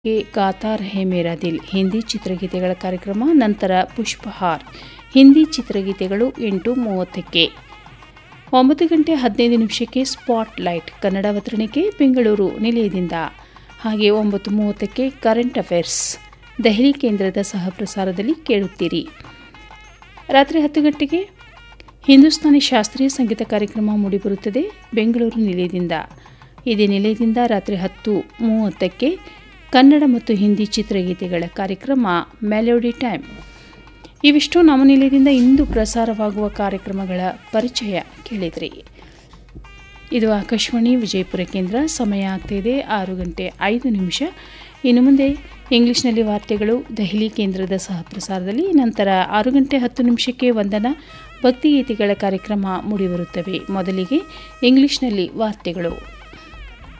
ಗೆ ಗಾತಾ ರಹೆ ಮೇರಾ ದಿಲ್ ಹಿಂದಿ ಚಿತ್ರಗೀತೆಗಳ ಕಾರ್ಯಕ್ರಮ ನಂತರ ಪುಷ್ಪಹಾರ್ ಹಿಂದಿ ಚಿತ್ರಗೀತೆಗಳು ಎಂಟು ಮೂವತ್ತಕ್ಕೆ ಒಂಬತ್ತು ಗಂಟೆ ಹದಿನೈದು ನಿಮಿಷಕ್ಕೆ ಸ್ಪಾಟ್ ಲೈಟ್ ಕನ್ನಡ ಅವತರಣಿಕೆ ಬೆಂಗಳೂರು ನಿಲಯದಿಂದ ಹಾಗೆ ಒಂಬತ್ತು ಮೂವತ್ತಕ್ಕೆ ಕರೆಂಟ್ ಅಫೇರ್ಸ್ ದೆಹಲಿ ಕೇಂದ್ರದ ಸಹ ಪ್ರಸಾರದಲ್ಲಿ ಕೇಳುತ್ತೀರಿ ರಾತ್ರಿ ಹತ್ತು ಗಂಟೆಗೆ ಹಿಂದೂಸ್ತಾನಿ ಶಾಸ್ತ್ರೀಯ ಸಂಗೀತ ಕಾರ್ಯಕ್ರಮ ಮೂಡಿಬರುತ್ತದೆ ಬೆಂಗಳೂರು ನಿಲಯದಿಂದ ಇದೇ ನಿಲಯದಿಂದ ರಾತ್ರಿ ಹತ್ತು ಮೂವತ್ತಕ್ಕೆ ಕನ್ನಡ ಮತ್ತು ಹಿಂದಿ ಚಿತ್ರಗೀತೆಗಳ ಕಾರ್ಯಕ್ರಮ ಮೆಲೋಡಿ ಟೈಮ್ ಇವಿಷ್ಟು ನಮ್ಮ ನಿಲಯದಿಂದ ಇಂದು ಪ್ರಸಾರವಾಗುವ ಕಾರ್ಯಕ್ರಮಗಳ ಪರಿಚಯ ಕೇಳಿದ್ರಿ ಇದು ಆಕಾಶವಾಣಿ ವಿಜಯಪುರ ಕೇಂದ್ರ ಸಮಯ ಆಗ್ತಿದೆ ಆರು ಗಂಟೆ ಐದು ನಿಮಿಷ ಇನ್ನು ಮುಂದೆ ಇಂಗ್ಲಿಷ್ನಲ್ಲಿ ವಾರ್ತೆಗಳು ದೆಹಲಿ ಕೇಂದ್ರದ ಸಹ ಪ್ರಸಾರದಲ್ಲಿ ನಂತರ ಆರು ಗಂಟೆ ಹತ್ತು ನಿಮಿಷಕ್ಕೆ ವಂದನಾ ಭಕ್ತಿಗೀತೆಗಳ ಕಾರ್ಯಕ್ರಮ ಮೂಡಿಬರುತ್ತವೆ ಮೊದಲಿಗೆ ಇಂಗ್ಲಿಷ್ನಲ್ಲಿ ವಾರ್ತೆಗಳು